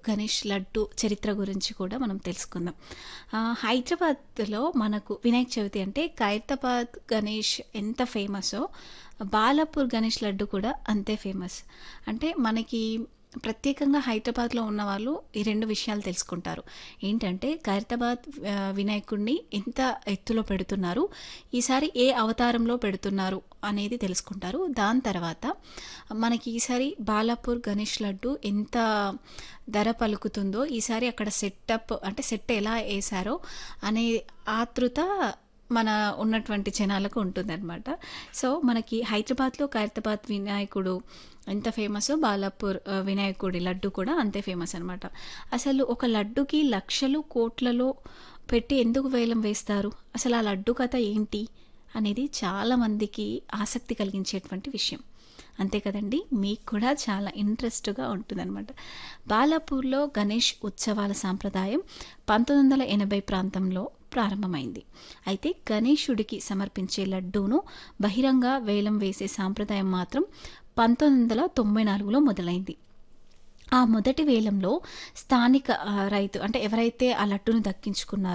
గణేష్ లడ్డు చరిత్ర గురించి కూడా మనం తెలుసుకుందాం ఆ, హైదరాబాద్లో మనకు వినాయక చవితి అంటే ఖైరతాబాద్ గణేష్ ఎంత ఫేమసో బాలాపూర్ గణేష్ లడ్డు కూడా అంతే ఫేమస్ అంటే మనకి ప్రత్యేకంగా హైదరాబాద్లో ఉన్న వాళ్ళు ఈ రెండు విషయాలు తెలుసుకుంటారు ఏంటంటే ఖైరతాబాద్ ఆ, వినాయకుడిని ఎంత ఎత్తులో పెడుతున్నారు ఈసారి ఏ అవతారంలో పెడుతున్నారు అనేది తెలుసుకుంటారు దాని తర్వాత మనకి ఈసారి బాలాపూర్ గణేష్ లడ్డు ఎంత ధర పలుకుతుందో ఈసారి అక్కడ సెటప్ అంటే సెట్ ఎలా వేశారో అనే ఆతృత మన ఉన్నటువంటి జనాలకు ఉంటుందన్నమాట సో మనకి హైదరాబాద్లో ఖైరతాబాద్ వినాయకుడు ఎంత ఫేమస్ బాలాపూర్ ఆ, వినాయకుడి లడ్డు కూడా అంతే ఫేమస్ అనమాట అసలు ఒక లడ్డుకి లక్షలు కోట్లలో పెట్టి ఎందుకు వేలం వేస్తారు అసలు ఆ లడ్డు కథ ఏంటి అనేది చాలామందికి ఆసక్తి కలిగించేటువంటి విషయం అంతే కదండి మీకు కూడా చాలా ఇంట్రెస్ట్గా ఉంటుందన్నమాట బాలాపూర్లో గణేష్ ఉత్సవాల సాంప్రదాయం పంతొమ్మిది వందల ఎనభై ప్రాంతంలో ప్రారంభమైంది అయితే గణేశుడికి సమర్పించే లడ్డూను బహిరంగ వేలం వేసే సాంప్రదాయం మాత్రం పంతొమ్మిది వందల తొంభై నాలుగులో మొదలైంది ఆ మొదటి వేలంలో స్థానిక ఆ, రైతు అంటే ఎవరైతే ఆ లడ్డును దక్కించుకున్నారో